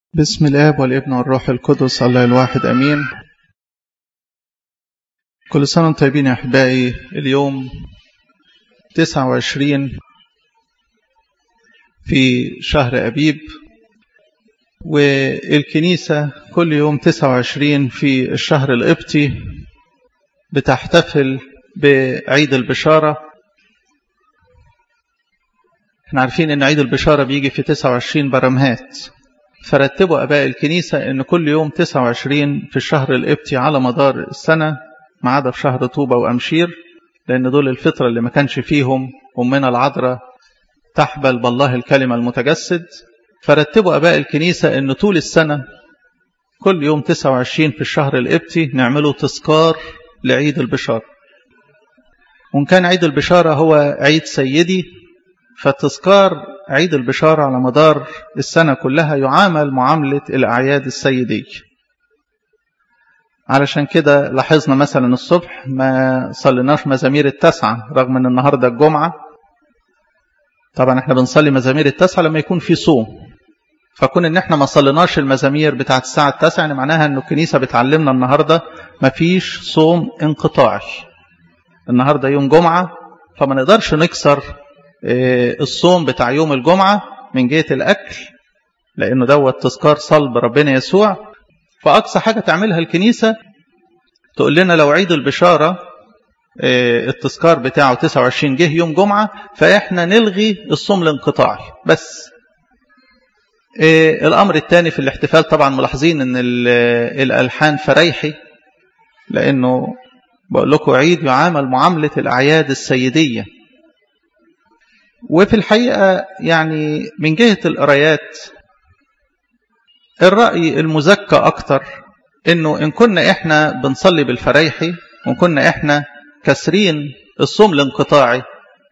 بسم الآب والابن والروح القدس الله الواحد أمين كل سنة وانتم طيبين يا أحبائي اليوم 29 في شهر أبيب والكنيسة كل يوم 29 في الشهر القبطي بتحتفل بعيد البشارة احنا عارفين ان عيد البشارة بيجي في 29 برمهات فرتبوا أباء الكنيسة أن كل يوم 29 في الشهر القبطي على مدار السنة ما عدا في شهر طوبة وأمشير لأن دول الفترة اللي ما كانش فيهم أمنا العذراء تحبل بالله الكلمة المتجسد فرتبوا أباء الكنيسة أن طول السنة كل يوم 29 في الشهر القبطي نعمله تذكار لعيد البشارة وإن كان عيد البشارة هو عيد سيدي فتذكار عيد البشارة على مدار السنة كلها يعامل معاملة الأعياد السيدية علشان كده لاحظنا مثلا الصبح ما صليناش مزامير التسعة رغم ان النهاردة الجمعة طبعا احنا بنصلي مزامير التسعة لما يكون في صوم فكون ان احنا ما صليناش المزامير بتاعت الساعة التاسعة يعني معناها ان الكنيسة بتعلمنا النهاردة ما فيش صوم انقطاعي النهاردة يوم جمعة فما نقدرش نكسر الصوم بتاع يوم الجمعة من جهة الأكل لأنه دوت تذكار صلب ربنا يسوع فأقصى حاجة تعملها الكنيسة تقول لنا لو عيد البشارة التذكار بتاعه 29 جه يوم جمعة فإحنا نلغي الصوم الانقطاعي بس الأمر الثاني في الاحتفال طبعا ملاحظين أن الألحان فريحي لأنه بقول لكم عيد يعامل معاملة الأعياد السيدية وفي الحقيقة يعني من جهة القرايات الرأي المزكى أكتر إنه إن كنا إحنا بنصلي بالفريحي وإن كنا إحنا كسرين الصوم الانقطاعي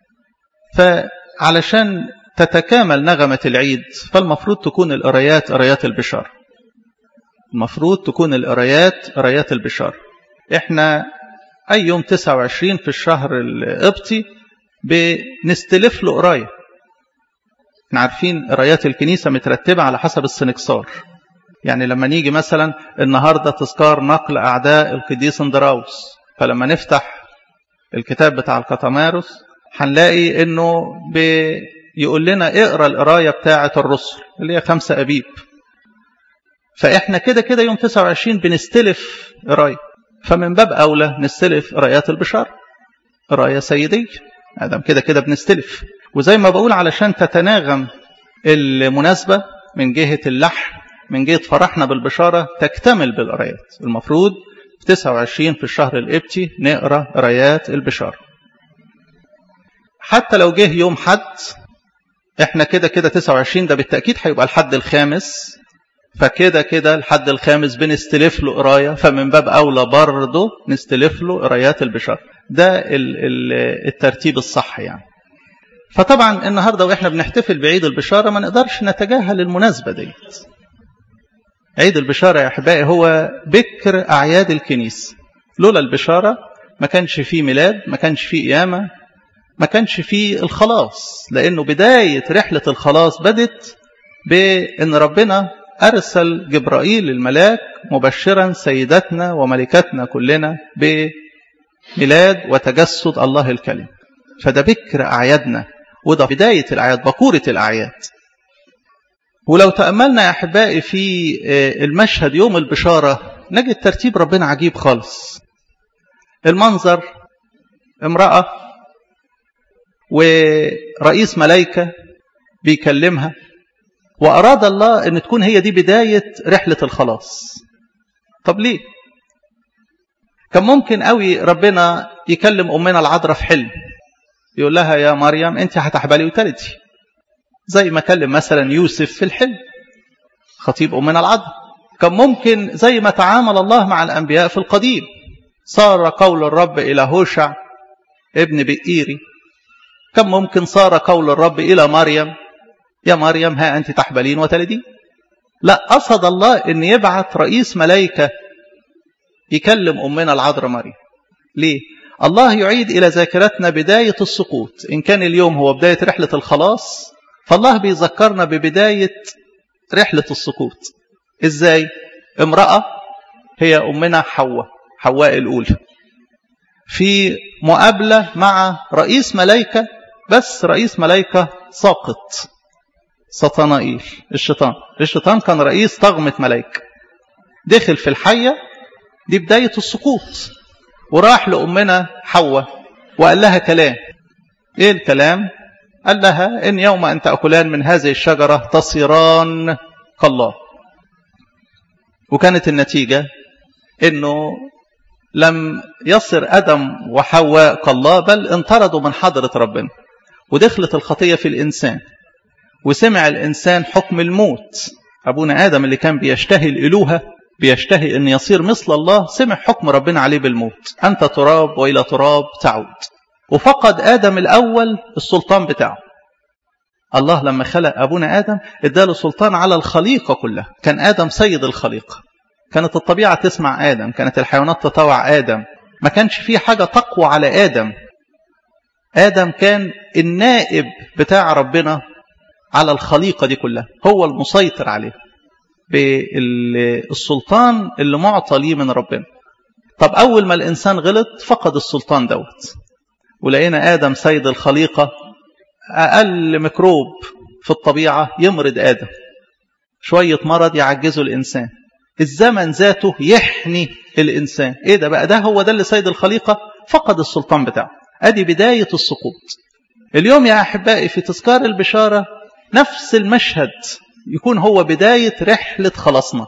فعلشان تتكامل نغمة العيد فالمفروض تكون القرايات قرايات البشار المفروض تكون القرايات قرايات البشار إحنا أي يوم 29 في الشهر القبطي بنستلف له قرايه احنا عارفين قرايات الكنيسة مترتبة على حسب السنكسار يعني لما نيجي مثلا النهاردة تذكار نقل أعداء القديس اندراوس فلما نفتح الكتاب بتاع الكتاماروس هنلاقي انه بيقول لنا اقرا القرايه بتاعه الرسل اللي هي خمسة ابيب فاحنا كده كده يوم 29 بنستلف قرايه فمن باب اولى نستلف قرايات البشار قرايه سيديه ادم كده كده بنستلف وزي ما بقول علشان تتناغم المناسبة من جهة اللحن من جهة فرحنا بالبشارة تكتمل بالقرايات المفروض في 29 في الشهر القبطي نقرا قرايات البشارة حتى لو جه يوم حد احنا كده كده 29 ده بالتأكيد هيبقى الحد الخامس فكده كده الحد الخامس بنستلف له قرايه فمن باب اولى برضه نستلف له قرايات البشر ده الترتيب الصح يعني فطبعا النهارده واحنا بنحتفل بعيد البشاره ما نقدرش نتجاهل المناسبه ديت عيد البشاره يا احبائي هو بكر اعياد الكنيسه لولا البشاره ما كانش فيه ميلاد ما كانش فيه قيامه ما كانش فيه الخلاص لانه بدايه رحله الخلاص بدت بان ربنا أرسل جبرائيل الملاك مبشرا سيدتنا وملكتنا كلنا بميلاد وتجسد الله الكلم فده بكر أعيادنا وده بداية الأعياد بكورة الأعياد ولو تأملنا يا أحبائي في المشهد يوم البشارة نجد ترتيب ربنا عجيب خالص المنظر امرأة ورئيس ملايكة بيكلمها وأراد الله أن تكون هي دي بداية رحلة الخلاص طب ليه كان ممكن قوي ربنا يكلم أمنا العذراء في حلم يقول لها يا مريم أنت هتحبلي وتلدي زي ما كلم مثلا يوسف في الحلم خطيب أمنا العذراء كان ممكن زي ما تعامل الله مع الأنبياء في القديم صار قول الرب إلى هوشع ابن بئيري كان ممكن صار قول الرب إلى مريم يا مريم ها أنت تحبلين وتلدين لا قصد الله أن يبعث رئيس ملائكة يكلم أمنا العذراء مريم ليه؟ الله يعيد إلى ذاكرتنا بداية السقوط إن كان اليوم هو بداية رحلة الخلاص فالله بيذكرنا ببداية رحلة السقوط ازاي امرأة هي أمنا حواء حواء الأولى في مقابلة مع رئيس ملايكة بس رئيس ملايكة ساقط سطنائيل الشيطان الشيطان كان رئيس طغمة ملايكة دخل في الحية دي بداية السقوط وراح لأمنا حواء وقال لها كلام ايه الكلام قال لها ان يوم ان تأكلان من هذه الشجرة تصيران كالله وكانت النتيجة انه لم يصر ادم وحواء كالله بل انطردوا من حضرة ربنا ودخلت الخطية في الانسان وسمع الانسان حكم الموت ابونا ادم اللي كان بيشتهي الالوهه بيشتهي ان يصير مثل الله سمع حكم ربنا عليه بالموت انت تراب والى تراب تعود وفقد ادم الاول السلطان بتاعه الله لما خلق ابونا ادم اداله سلطان على الخليقه كلها كان ادم سيد الخليقه كانت الطبيعه تسمع ادم كانت الحيوانات تطوع ادم ما كانش في حاجه تقوى على ادم ادم كان النائب بتاع ربنا على الخليقه دي كلها هو المسيطر عليها بالسلطان اللي معطى ليه من ربنا طب أول ما الإنسان غلط فقد السلطان دوت ولقينا آدم سيد الخليقة أقل ميكروب في الطبيعة يمرض آدم شوية مرض يعجزه الإنسان الزمن ذاته يحني الإنسان إيه ده بقى ده هو ده اللي سيد الخليقة فقد السلطان بتاعه أدي بداية السقوط اليوم يا أحبائي في تذكار البشارة نفس المشهد يكون هو بداية رحلة خلاصنا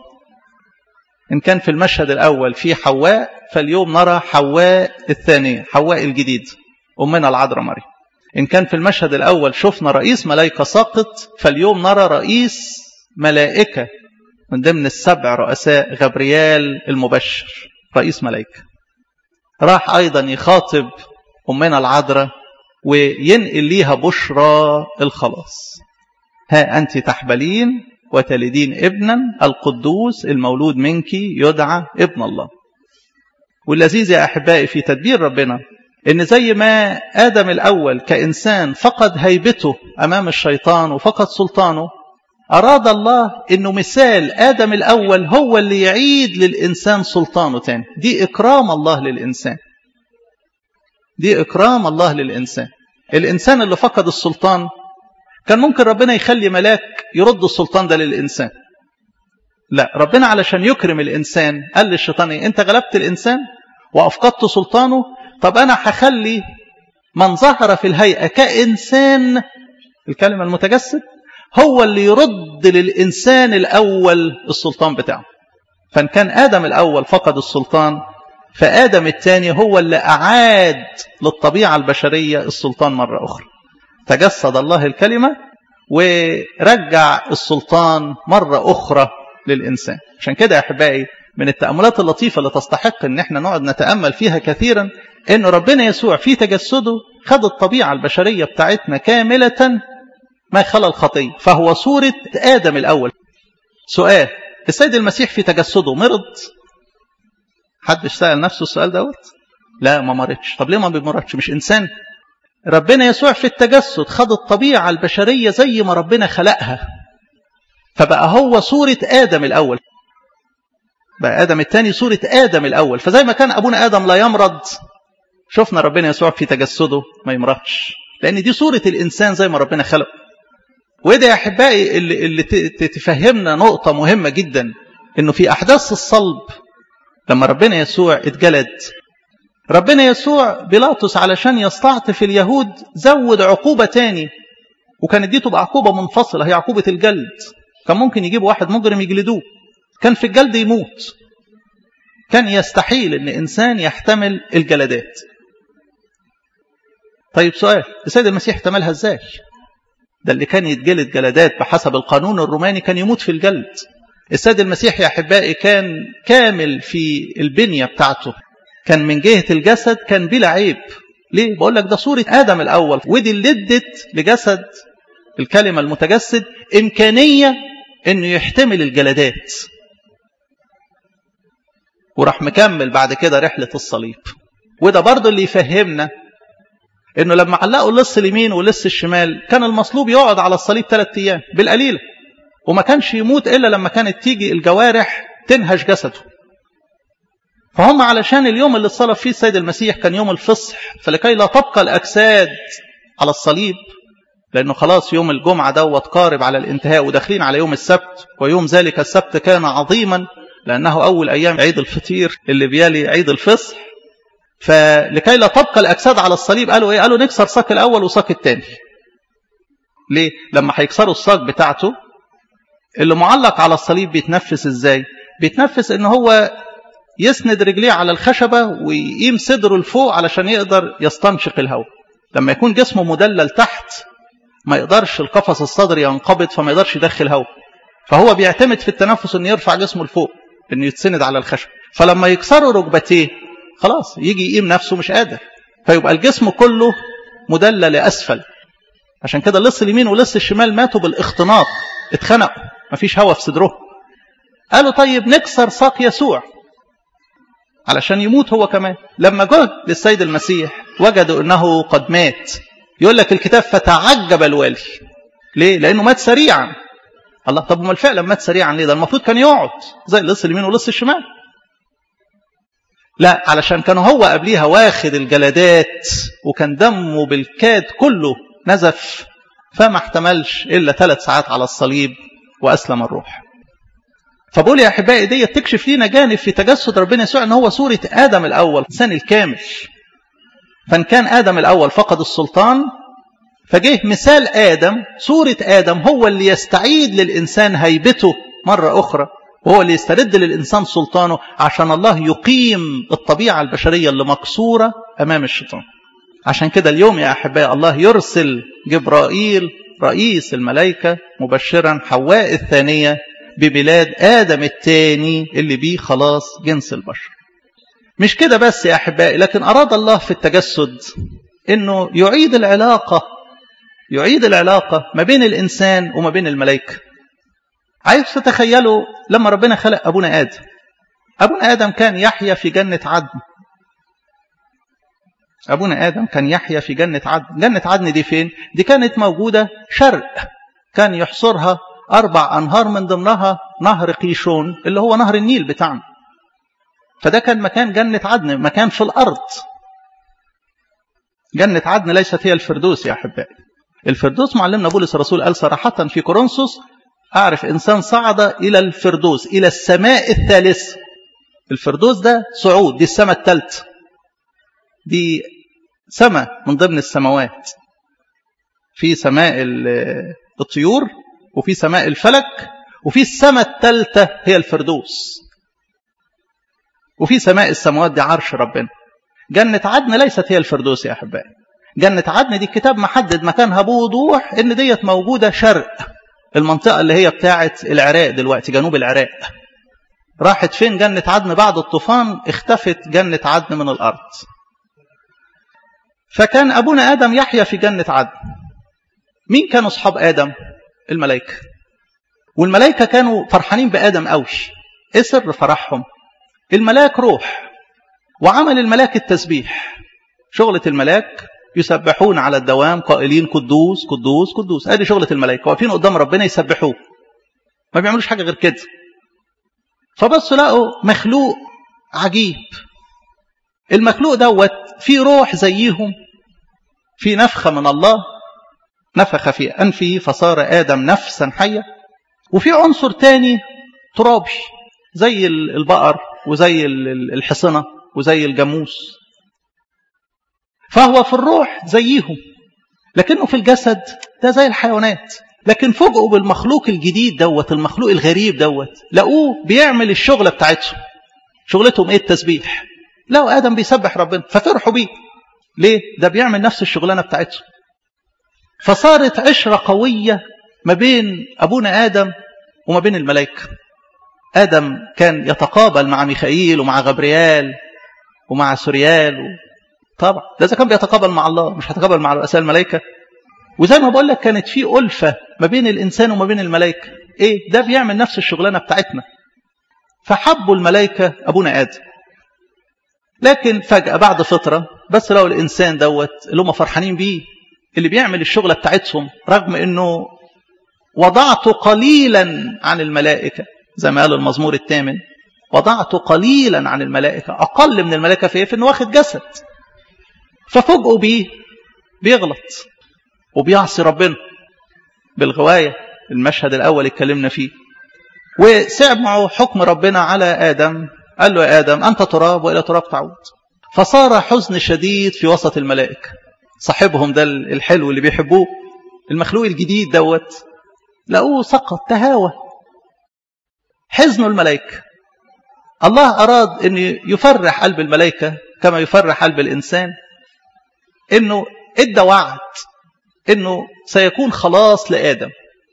إن كان في المشهد الأول في حواء فاليوم نرى حواء الثانية حواء الجديد أمنا العذراء مريم إن كان في المشهد الأول شفنا رئيس ملائكة ساقط فاليوم نرى رئيس ملائكة من ضمن السبع رؤساء غبريال المبشر رئيس ملائكة راح أيضا يخاطب أمنا العذراء وينقل ليها بشرى الخلاص ها أنت تحبلين وتلدين ابنا القدوس المولود منك يدعى ابن الله واللذيذ يا أحبائي في تدبير ربنا إن زي ما آدم الأول كإنسان فقد هيبته أمام الشيطان وفقد سلطانه أراد الله إنه مثال آدم الأول هو اللي يعيد للإنسان سلطانه تاني دي إكرام الله للإنسان دي إكرام الله للإنسان الإنسان اللي فقد السلطان كان ممكن ربنا يخلي ملاك يرد السلطان ده للإنسان لا ربنا علشان يكرم الإنسان قال للشيطان أنت غلبت الإنسان وأفقدت سلطانه طب أنا هخلي من ظهر في الهيئة كإنسان الكلمة المتجسد هو اللي يرد للإنسان الأول السلطان بتاعه فإن كان آدم الأول فقد السلطان فآدم الثاني هو اللي أعاد للطبيعة البشرية السلطان مرة أخرى تجسد الله الكلمة ورجع السلطان مرة أخرى للإنسان عشان كده يا أحبائي من التأملات اللطيفة اللي تستحق ان احنا نقعد نتأمل فيها كثيرا ان ربنا يسوع في تجسده خد الطبيعة البشرية بتاعتنا كاملة ما خلى الخطية فهو صورة آدم الأول سؤال السيد المسيح في تجسده مرض حد سأل نفسه السؤال دوت لا ما مرضش طب ليه ما بيمرضش مش إنسان ربنا يسوع في التجسد خد الطبيعة البشرية زي ما ربنا خلقها فبقى هو صورة آدم الأول بقى آدم الثاني صورة آدم الأول فزي ما كان أبونا آدم لا يمرض شفنا ربنا يسوع في تجسده ما يمرضش لأن دي صورة الإنسان زي ما ربنا خلقه وده يا أحبائي اللي, اللي تفهمنا نقطة مهمة جدا إنه في أحداث الصلب لما ربنا يسوع اتجلد ربنا يسوع بيلاطس علشان يستعطف اليهود زود عقوبة تاني وكانت دي تبقى عقوبة منفصلة هي عقوبة الجلد كان ممكن يجيب واحد مجرم يجلدوه كان في الجلد يموت كان يستحيل ان انسان يحتمل الجلدات طيب سؤال السيد المسيح احتملها ازاي ده اللي كان يتجلد جلدات بحسب القانون الروماني كان يموت في الجلد السيد المسيح يا احبائي كان كامل في البنيه بتاعته كان من جهه الجسد كان بلا عيب ليه بقول لك ده صوره ادم الاول ودي اللي ادت لجسد الكلمه المتجسد امكانيه انه يحتمل الجلدات وراح مكمل بعد كده رحله الصليب وده برضه اللي يفهمنا انه لما علقوا اللص اليمين واللص الشمال كان المصلوب يقعد على الصليب ثلاث ايام بالقليله وما كانش يموت إلا لما كانت تيجي الجوارح تنهش جسده فهم علشان اليوم اللي اتصلب فيه السيد المسيح كان يوم الفصح فلكي لا تبقى الأجساد على الصليب لأنه خلاص يوم الجمعة دوت قارب على الانتهاء وداخلين على يوم السبت ويوم ذلك السبت كان عظيما لأنه أول أيام عيد الفطير اللي بيالي عيد الفصح فلكي لا تبقى الأجساد على الصليب قالوا إيه قالوا نكسر ساق الأول وساق الثاني ليه لما هيكسروا الساق بتاعته اللي معلق على الصليب بيتنفس ازاي بيتنفس ان هو يسند رجليه على الخشبة ويقيم صدره لفوق علشان يقدر يستنشق الهواء لما يكون جسمه مدلل تحت ما يقدرش القفص الصدري ينقبض فما يقدرش يدخل هواء فهو بيعتمد في التنفس انه يرفع جسمه لفوق انه يتسند على الخشب فلما يكسروا ركبتيه خلاص يجي يقيم نفسه مش قادر فيبقى الجسم كله مدلل لاسفل عشان كده اللص اليمين واللص الشمال ماتوا بالاختناق اتخنقوا مفيش هوا في صدرهم قالوا طيب نكسر ساق يسوع علشان يموت هو كمان لما جه للسيد المسيح وجدوا انه قد مات يقول لك الكتاب فتعجب الوالي ليه لانه مات سريعا الله طب امال فعلا مات سريعا ليه ده المفروض كان يقعد زي اللص اليمين واللص الشمال لا علشان كان هو قبليها واخد الجلدات وكان دمه بالكاد كله نزف فما احتملش الا ثلاث ساعات على الصليب واسلم الروح فبقول يا احبائي دي تكشف لينا جانب في تجسد ربنا يسوع ان هو صوره ادم الاول الانسان الكامل فان كان ادم الاول فقد السلطان فجه مثال ادم صوره ادم هو اللي يستعيد للانسان هيبته مره اخرى وهو اللي يسترد للانسان سلطانه عشان الله يقيم الطبيعه البشريه اللي مكسوره امام الشيطان عشان كده اليوم يا احبائي الله يرسل جبرائيل رئيس الملائكه مبشرا حواء الثانيه ببلاد آدم الثاني اللي بيه خلاص جنس البشر مش كده بس يا أحبائي لكن أراد الله في التجسد أنه يعيد العلاقة يعيد العلاقة ما بين الإنسان وما بين الملائكة عايز تتخيلوا لما ربنا خلق أبونا آدم أبونا آدم كان يحيا في جنة عدن أبونا آدم كان يحيا في جنة عدن جنة عدن دي فين؟ دي كانت موجودة شرق كان يحصرها أربع أنهار من ضمنها نهر قيشون اللي هو نهر النيل بتاعنا فده كان مكان جنة عدن مكان في الأرض جنة عدن ليست هي الفردوس يا أحبائي الفردوس معلمنا بولس الرسول قال صراحة في كورنثوس أعرف إنسان صعد إلى الفردوس إلى السماء الثالثة الفردوس ده صعود دي السماء الثالثة دي سماء من ضمن السماوات في سماء الطيور وفي سماء الفلك وفي السماء الثالثة هي الفردوس وفي سماء السماوات دي عرش ربنا جنة عدن ليست هي الفردوس يا أحبائي جنة عدن دي الكتاب محدد مكانها بوضوح إن ديت موجودة شرق المنطقة اللي هي بتاعة العراق دلوقتي جنوب العراق راحت فين جنة عدن بعد الطوفان اختفت جنة عدن من الأرض فكان أبونا آدم يحيا في جنة عدن مين كانوا أصحاب آدم الملائكة والملائكة كانوا فرحانين بآدم قوي ايه سر فرحهم الملاك روح وعمل الملاك التسبيح شغلة الملاك يسبحون على الدوام قائلين قدوس قدوس قدوس ادي شغلة الملائكة واقفين قدام ربنا يسبحوه ما بيعملوش حاجة غير كده فبصوا لقوا مخلوق عجيب المخلوق دوت في روح زيهم في نفخة من الله نفخ في أنفه فصار آدم نفسا حية وفي عنصر تاني ترابي زي البقر وزي الحصنة وزي الجاموس فهو في الروح زيهم لكنه في الجسد ده زي الحيوانات لكن فوجئوا بالمخلوق الجديد دوت المخلوق الغريب دوت لقوه بيعمل الشغلة بتاعتهم شغلتهم ايه التسبيح لقوا آدم بيسبح ربنا ففرحوا بيه ليه ده بيعمل نفس الشغلانة بتاعتهم فصارت عشرة قوية ما بين أبونا آدم وما بين الملائكة آدم كان يتقابل مع ميخائيل ومع غبريال ومع سوريال و... طبعا ده إذا كان بيتقابل مع الله مش هيتقابل مع رؤساء الملائكة وزي ما بقول لك كانت في ألفة ما بين الإنسان وما بين الملائكة إيه ده بيعمل نفس الشغلانة بتاعتنا فحبوا الملائكة أبونا آدم لكن فجأة بعد فترة بس لو الإنسان دوت اللي هم فرحانين بيه اللي بيعمل الشغلة بتاعتهم رغم انه وضعت قليلا عن الملائكة زي ما قال المزمور الثامن وضعت قليلا عن الملائكة أقل من الملائكة في إيه؟ في إنه واخد جسد ففوجئوا بيه بيغلط وبيعصي ربنا بالغواية المشهد الأول اتكلمنا فيه وسمعوا حكم ربنا على آدم قال له يا آدم أنت تراب وإلى تراب تعود فصار حزن شديد في وسط الملائكة صاحبهم ده الحلو اللي بيحبوه المخلوق الجديد دوت لقوه سقط تهاوى حزن الملائكة الله أراد أن يفرح قلب الملائكة كما يفرح قلب الإنسان أنه ادى وعد أنه سيكون خلاص لآدم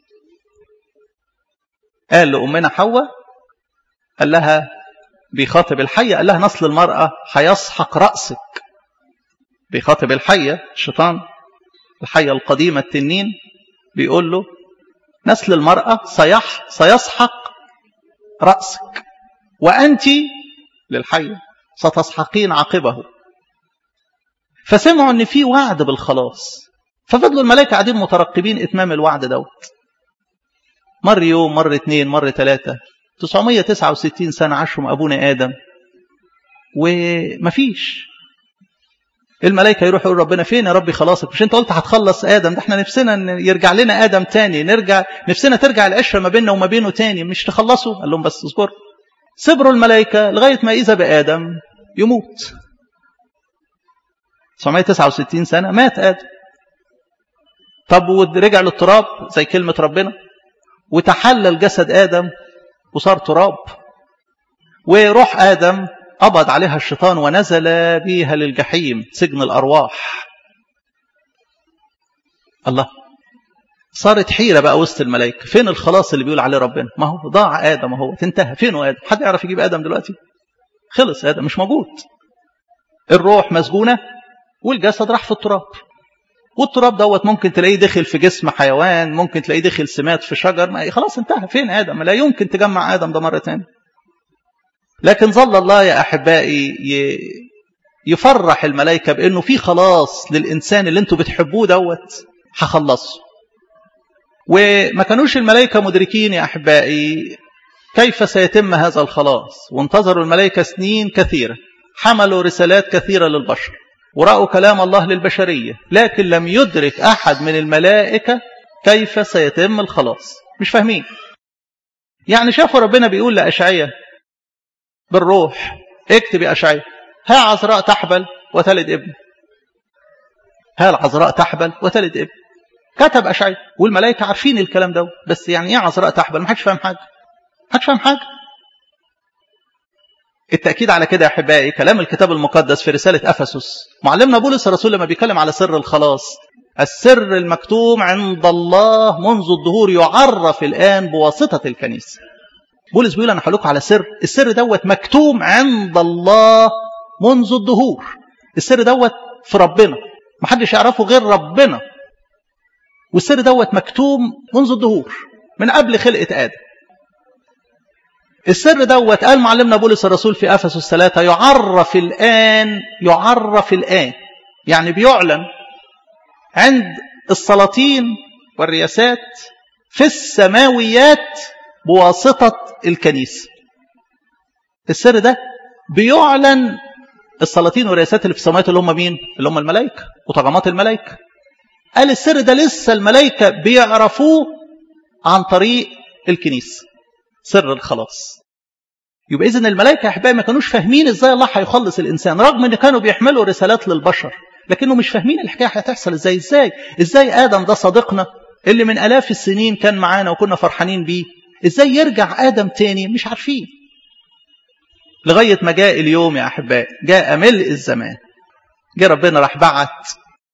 قال لأمنا حواء قال لها بيخاطب الحية قال لها نسل المرأة هيسحق رأسك بيخاطب الحية الشيطان الحية القديمة التنين بيقول له نسل المرأة سيح سيسحق رأسك وأنت للحية ستسحقين عقبه فسمعوا ان في وعد بالخلاص ففضلوا الملائكة قاعدين مترقبين اتمام الوعد دوت مر يوم مر اتنين مر تلاتة 969 سنة عاشهم أبونا آدم ومفيش الملائكة يروحوا يقول ربنا فين يا ربي خلاصك مش انت قلت هتخلص آدم ده احنا نفسنا ان يرجع لنا آدم تاني نرجع نفسنا ترجع العشرة ما بيننا وما بينه تاني مش تخلصوا قال لهم بس اصبروا صبروا الملائكة لغاية ما إذا بآدم يموت 969 سنة مات آدم طب ورجع للتراب زي كلمة ربنا وتحلل جسد آدم وصار تراب وروح آدم قبض عليها الشيطان ونزل بها للجحيم سجن الأرواح الله صارت حيرة بقى وسط الملائكة فين الخلاص اللي بيقول عليه ربنا ما هو ضاع آدم اهو انتهى فينه آدم حد يعرف يجيب آدم دلوقتي خلص آدم مش موجود الروح مسجونة والجسد راح في التراب والتراب دوت ممكن تلاقيه دخل في جسم حيوان ممكن تلاقيه دخل سمات في شجر ما خلاص انتهى فين آدم لا يمكن تجمع آدم ده مرة تاني لكن ظل الله يا أحبائي يفرح الملائكة بأنه في خلاص للإنسان اللي انتوا بتحبوه دوت هخلصه وما كانوش الملائكة مدركين يا أحبائي كيف سيتم هذا الخلاص وانتظروا الملائكة سنين كثيرة حملوا رسالات كثيرة للبشر ورأوا كلام الله للبشرية لكن لم يدرك أحد من الملائكة كيف سيتم الخلاص مش فاهمين يعني شافوا ربنا بيقول لأشعية بالروح اكتب يا أشعية ها عذراء تحبل وتلد ابن ها العذراء تحبل وتلد ابن كتب أشعية والملائكة عارفين الكلام ده بس يعني ايه عذراء تحبل ما حدش فاهم حاجة ما حدش فاهم حاجة التأكيد على كده يا أحبائي كلام الكتاب المقدس في رسالة أفسس معلمنا بولس الرسول لما بيتكلم على سر الخلاص السر المكتوم عند الله منذ الظهور يعرف الآن بواسطة الكنيسة بولس بيقول أنا هقول على سر السر دوت مكتوم عند الله منذ الظهور السر دوت في ربنا ما حدش يعرفه غير ربنا والسر دوت مكتوم منذ الظهور من قبل خلقة آدم السر دوت قال معلمنا بولس الرسول في أفسس الثلاثة يعرف الآن يعرف الآن يعني بيعلن عند السلاطين والرياسات في السماويات بواسطة الكنيسة السر ده بيعلن السلاطين والرياسات اللي في السماوات اللي هم مين اللي هم الملائكة وطغمات الملائكة قال السر ده لسه الملائكة بيعرفوه عن طريق الكنيسة سر الخلاص يبقى إذن الملائكة يا أحبائي ما كانوش فاهمين إزاي الله هيخلص الإنسان رغم إن كانوا بيحملوا رسالات للبشر لكنه مش فاهمين الحكاية هتحصل إزاي إزاي إزاي آدم ده صديقنا اللي من آلاف السنين كان معانا وكنا فرحانين بيه إزاي يرجع آدم تاني مش عارفين لغاية ما جاء اليوم يا أحبائي جاء ملء الزمان جاء ربنا راح بعت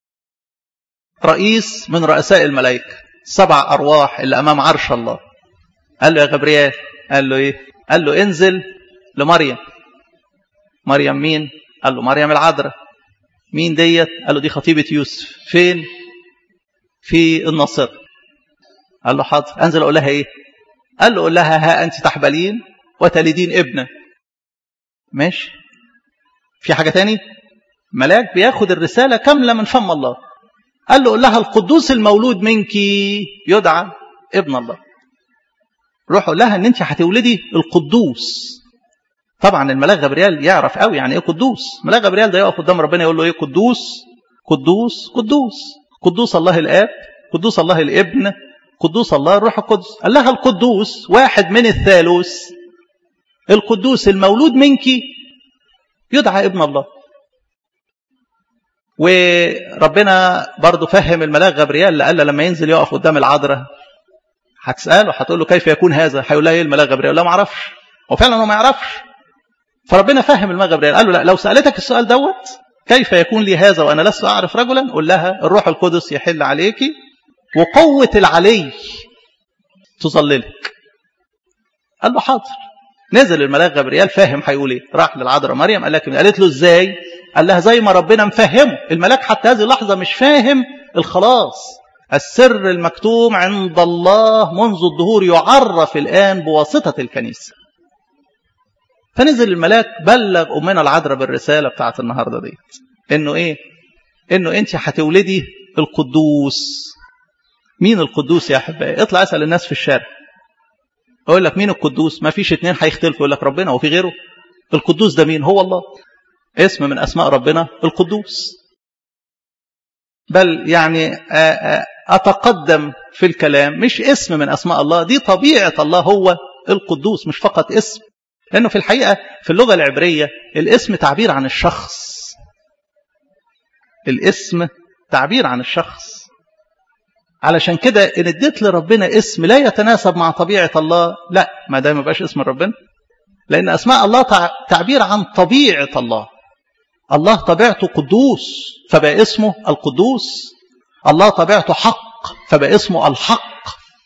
رئيس من رؤساء الملائكة سبع أرواح اللي أمام عرش الله قال له يا غبريال قال له إيه قال له انزل لمريم مريم مين قال له مريم العذراء مين ديت قال له دي خطيبة يوسف فين في الناصرة قال له حاضر انزل اقول لها ايه قال له قول لها ها انت تحبلين وتلدين ابنا ماشي في حاجة تاني ملاك بياخد الرسالة كاملة من فم الله قال له قول لها القدوس المولود منك يدعى ابن الله روح قول لها ان انت هتولدي القدوس طبعا الملاك غبريال يعرف قوي يعني ايه قدوس ملاك غبريال ده يقف قدام ربنا يقول له ايه قدوس قدوس قدوس قدوس الله الاب قدوس الله الابن قدوس الله الروح القدس قال لها القدوس واحد من الثالوث القدوس المولود منك يدعى ابن الله وربنا برضه فهم الملاك غبريال قال لما ينزل يقف قدام العذراء هتساله هتقول له كيف يكون هذا هيقول لها ايه الملاك غبريال لا ما اعرفش هو فعلا هو ما يعرفش فربنا فهم الملاك غبريال قال له لا لو سالتك السؤال دوت كيف يكون لي هذا وانا لست اعرف رجلا قل لها الروح القدس يحل عليك وقوه العلي تظللك قال له حاضر نزل الملاك غبريال فاهم هيقول ايه راح للعذراء مريم قال لك قالت له ازاي قال لها زي ما ربنا مفهمه الملاك حتى هذه اللحظه مش فاهم الخلاص السر المكتوم عند الله منذ الظهور يعرف الان بواسطه الكنيسه فنزل الملاك بلغ امنا العذراء بالرساله بتاعت النهارده دي انه ايه انه انت هتولدي القدوس مين القدوس يا احبائي اطلع اسال الناس في الشارع اقول لك مين القدوس ما فيش اتنين هيختلفوا يقول لك ربنا وفي غيره القدوس ده مين هو الله اسم من اسماء ربنا القدوس بل يعني اتقدم في الكلام مش اسم من اسماء الله دي طبيعه الله هو القدوس مش فقط اسم لانه في الحقيقه في اللغه العبريه الاسم تعبير عن الشخص الاسم تعبير عن الشخص علشان كده ان اديت لربنا اسم لا يتناسب مع طبيعه الله لا ما ده ما بقاش اسم ربنا لان اسماء الله تعبير عن طبيعه الله الله طبيعته قدوس فبقى اسمه القدوس الله طبيعته حق فبقى اسمه الحق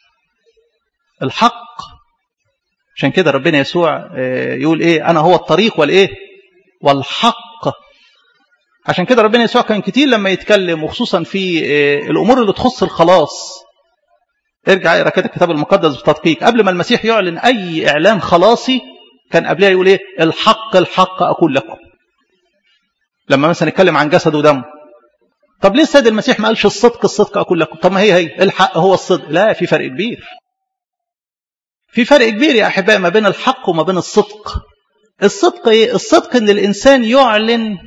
الحق عشان كده ربنا يسوع يقول ايه انا هو الطريق والايه والحق عشان كده ربنا يسوع كان كتير لما يتكلم وخصوصا في الامور اللي تخص الخلاص ارجع اقرا كده الكتاب المقدس بتدقيق قبل ما المسيح يعلن اي اعلان خلاصي كان قبلها يقول ايه الحق الحق اقول لكم لما مثلا نتكلم عن جسد ودم طب ليه السيد المسيح ما قالش الصدق الصدق اقول لكم طب ما هي هي الحق هو الصدق لا في فرق كبير في فرق كبير يا احبائي ما بين الحق وما بين الصدق الصدق ايه الصدق ان الانسان يعلن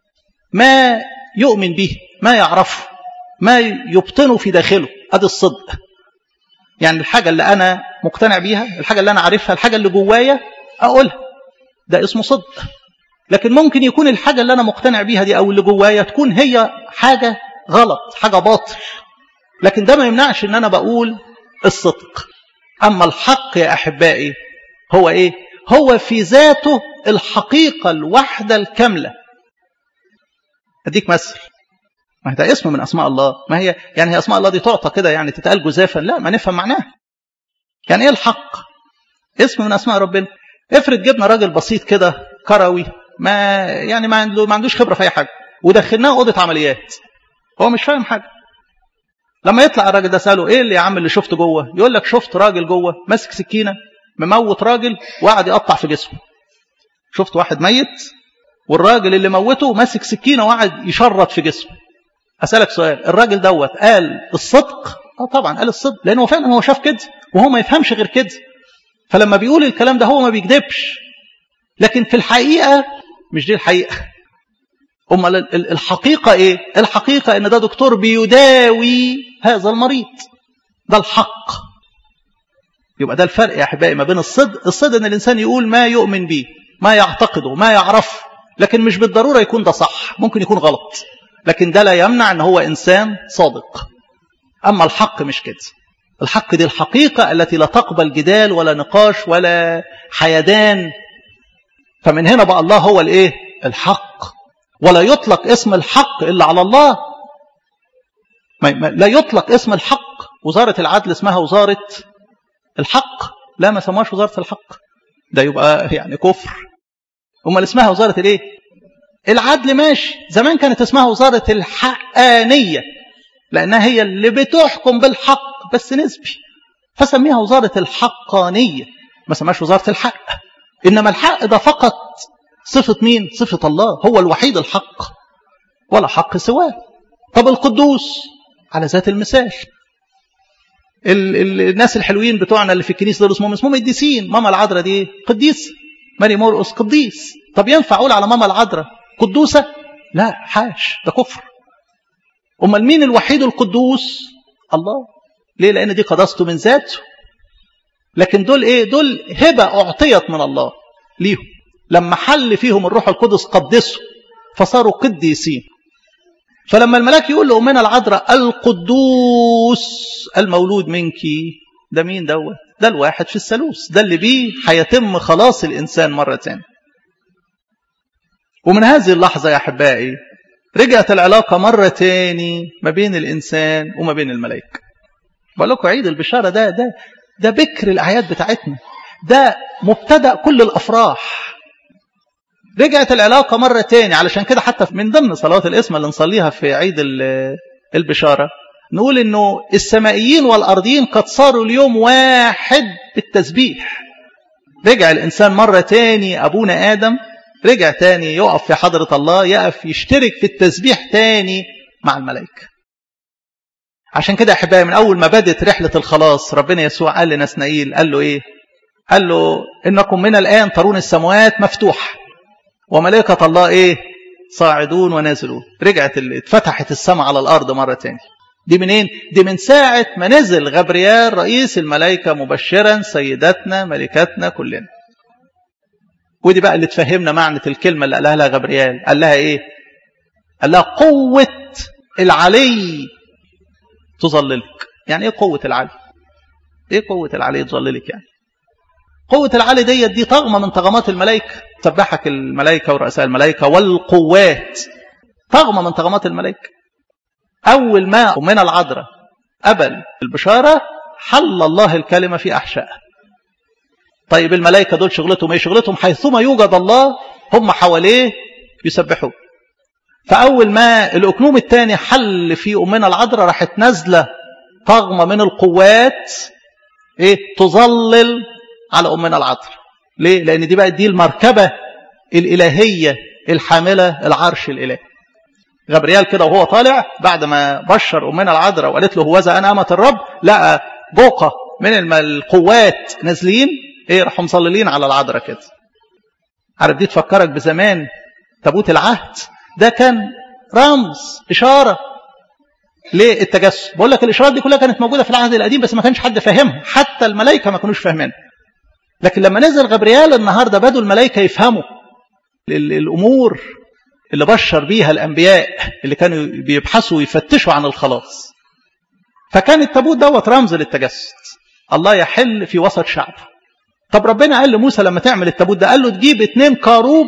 ما يؤمن به ما يعرفه ما يبطنه في داخله ادي الصدق يعني الحاجة اللي أنا مقتنع بيها الحاجة اللي أنا عارفها الحاجة اللي جوايا أقولها ده اسمه صدق لكن ممكن يكون الحاجة اللي أنا مقتنع بيها دي أو اللي جوايا تكون هي حاجة غلط حاجة باطل لكن ده ما يمنعش أن أنا بقول الصدق أما الحق يا أحبائي هو إيه هو في ذاته الحقيقة الوحدة الكاملة أديك مثل ما ده اسم من أسماء الله ما هي يعني هي أسماء الله دي تعطى كده يعني تتقال جزافا لا ما نفهم معناها يعني إيه الحق اسم من أسماء ربنا افرض جبنا راجل بسيط كده كروي ما يعني ما عنده ما عندوش خبرة في أي حاجة ودخلناه أوضة عمليات هو مش فاهم حاجة لما يطلع الراجل ده سأله إيه اللي يا عم اللي شفته جوه يقول لك شفت راجل جوه ماسك سكينة مموت راجل وقعد يقطع في جسمه شفت واحد ميت والراجل اللي موته ماسك سكينة وقعد يشرط في جسمه أسألك سؤال الراجل دوت قال الصدق اه طبعا قال الصدق لأنه فعلا هو شاف كده وهو ما يفهمش غير كده فلما بيقول الكلام ده هو ما بيكذبش لكن في الحقيقة مش دي الحقيقة أمال الحقيقة إيه؟ الحقيقة إن ده دكتور بيداوي هذا المريض ده الحق يبقى ده الفرق يا أحبائي ما بين الصدق الصدق إن الإنسان يقول ما يؤمن به ما يعتقده ما يعرفه لكن مش بالضرورة يكون ده صح ممكن يكون غلط لكن ده لا يمنع ان هو انسان صادق اما الحق مش كده الحق دي الحقيقة التي لا تقبل جدال ولا نقاش ولا حيدان فمن هنا بقى الله هو الايه الحق ولا يطلق اسم الحق الا على الله لا يطلق اسم الحق وزارة العدل اسمها وزارة الحق لا ما سموهاش وزارة الحق ده يبقى يعني كفر امال اسمها وزارة الايه العدل ماشي زمان كانت اسمها وزارة الحقانية لأنها هي اللي بتحكم بالحق بس نسبي فسميها وزارة الحقانية ما سماش وزارة الحق إنما الحق ده فقط صفة مين؟ صفة الله هو الوحيد الحق ولا حق سواه طب القدوس على ذات المثال ال ال الناس الحلوين بتوعنا اللي في الكنيسه دول اسمهم اسمهم قديسين ماما العذراء دي قديس ماري مرقس قديس طب ينفع اقول على ماما العذراء قدوسه لا حاش ده كفر امال مين الوحيد القدوس الله ليه لان دي قداسته من ذاته لكن دول ايه دول هبه اعطيت من الله ليهم لما حل فيهم الروح القدس قدسوا فصاروا قديسين فلما الملاك يقول لأمنا العذراء القدوس المولود منك ده مين دوت ده الواحد في الثالوث ده اللي بيه هيتم خلاص الإنسان مرة تانية ومن هذه اللحظة يا أحبائي رجعت العلاقة مرة تاني ما بين الإنسان وما بين الملائكة بقول لكم عيد البشارة ده ده ده بكر الأعياد بتاعتنا ده مبتدأ كل الأفراح رجعت العلاقة مرة تاني علشان كده حتى من ضمن صلوات الاسم اللي نصليها في عيد البشارة نقول انه السمائيين والارضيين قد صاروا اليوم واحد بالتسبيح رجع الانسان مرة تاني ابونا ادم رجع تاني يقف في حضرة الله يقف يشترك في التسبيح تاني مع الملائكة عشان كده احبائي من اول ما بدت رحلة الخلاص ربنا يسوع قال لنسنائيل قال له ايه قال له انكم من الان ترون السماوات مفتوحه وملائكة الله ايه صاعدون ونازلون رجعت اتفتحت السماء على الارض مرة تاني دي منين دي من ساعة ما نزل غبريال رئيس الملائكة مبشرا سيداتنا ملكاتنا كلنا ودي بقى اللي تفهمنا معنى الكلمة اللي قالها لها غبريال قال لها ايه قال لها قوة العلي تظللك يعني ايه قوة العلي ايه قوة العلي تظللك يعني قوة العلي ديت دي طغمة من طغمات الملائكة تسبحك الملائكة ورؤساء الملائكة والقوات طغمة من طغمات الملائكة أول ما أمنا العذراء قبل البشارة حل الله الكلمة في أحشائها طيب الملائكة دول شغلتهم ايه شغلتهم حيثما يوجد الله هم حواليه يسبحوه فأول ما الأكنوم الثاني حل في أمنا العذراء راحت نازلة طغمة من القوات ايه تظلل على أمنا العذراء ليه؟ لأن دي بقى دي المركبة الإلهية الحاملة العرش الإلهي غبريال كده وهو طالع بعد ما بشر أمنا العذراء وقالت له هوذا أنا أمة الرب لقى بوقة من القوات نازلين إيه راحوا مصللين على العذراء كده عارف دي تفكرك بزمان تابوت العهد ده كان رمز إشارة للتجسد بقول لك الإشارات دي كلها كانت موجودة في العهد القديم بس ما كانش حد فاهمها حتى الملائكة ما كانوش فاهمينها لكن لما نزل غبريال النهاردة بدوا الملائكة يفهموا الأمور اللي بشر بيها الأنبياء اللي كانوا بيبحثوا ويفتشوا عن الخلاص فكان التابوت دوت رمز للتجسد الله يحل في وسط شعبه طب ربنا قال لموسى لما تعمل التابوت ده قال له تجيب اتنين كاروب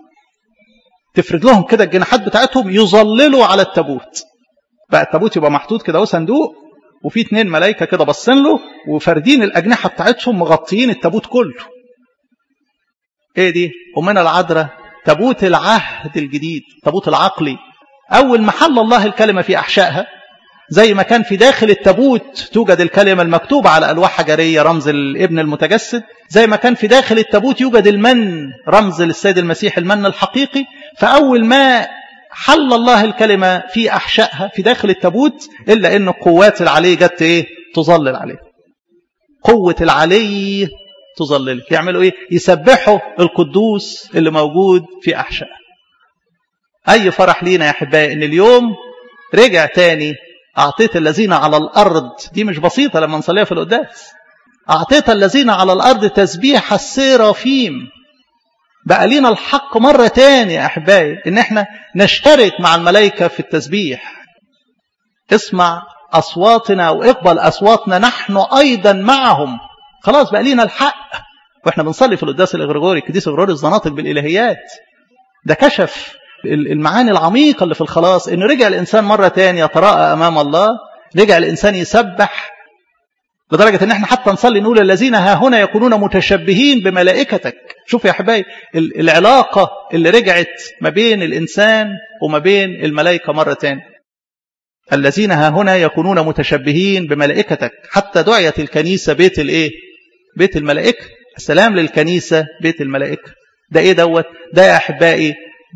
تفرد لهم كده الجناحات بتاعتهم يظللوا على التابوت بقى التابوت يبقى محطوط كده صندوق وفي اتنين ملائكة كده باصين له وفاردين الأجنحة بتاعتهم مغطيين التابوت كله ايه دي أمنا العذراء تابوت العهد الجديد تابوت العقلي أول ما حل الله الكلمة في أحشائها زي ما كان في داخل التابوت توجد الكلمة المكتوبة على ألواح حجرية رمز الابن المتجسد زي ما كان في داخل التابوت يوجد المن رمز للسيد المسيح المن الحقيقي فأول ما حل الله الكلمة في أحشائها في داخل التابوت إلا أن قوات العلي جت إيه تظلل عليه قوة العلي تظللك يعملوا إيه يسبحوا القدوس اللي موجود في أحشائها أي فرح لينا يا أحبائي إن اليوم رجع تاني أعطيت الذين على الأرض دي مش بسيطة لما نصليها في القداس أعطيت الذين على الأرض تسبيح السيرافيم بقى لينا الحق مرة تاني يا أحبائي إن احنا نشترك مع الملائكة في التسبيح اسمع أصواتنا وإقبل أصواتنا نحن أيضا معهم خلاص بقى لينا الحق وإحنا بنصلي في القداس الإغريغوري القديس إغريغوري الزناطق بالإلهيات ده كشف المعاني العميقة اللي في الخلاص إنه رجع الإنسان مرة تاني يتراءى أمام الله رجع الإنسان يسبح لدرجة ان احنا حتى نصلي نقول الذين ها هنا يكونون متشبهين بملائكتك شوف يا احبائي العلاقة اللي رجعت ما بين الانسان وما بين الملائكة مرة تاني الذين ها هنا يكونون متشبهين بملائكتك حتى دعيت الكنيسة بيت الايه بيت الملائكة السلام للكنيسة بيت الملائكة ده ايه دوت ده يا احبائي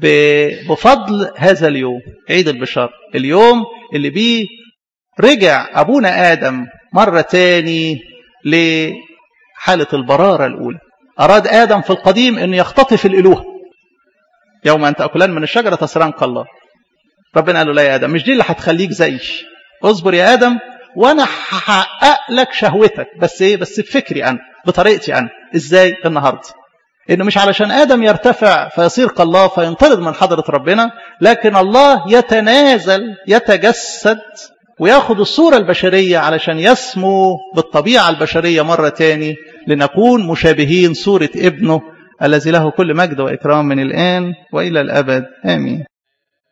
بفضل هذا اليوم عيد البشار اليوم اللي بيه رجع ابونا ادم مرة تاني لحالة البرارة الأولى أراد آدم في القديم أن يختطف الإله يوم أن تأكلان من الشجرة تسران الله ربنا قال له لا يا آدم مش دي اللي هتخليك زي اصبر يا آدم وأنا هحقق لك شهوتك بس إيه بس بفكري أنا بطريقتي أنا إزاي النهاردة إنه مش علشان آدم يرتفع فيصير كالله فينطرد من حضرة ربنا لكن الله يتنازل يتجسد وياخد الصورة البشرية علشان يسمو بالطبيعة البشرية مرة تاني لنكون مشابهين صورة ابنه الذي له كل مجد وإكرام من الآن وإلى الأبد آمين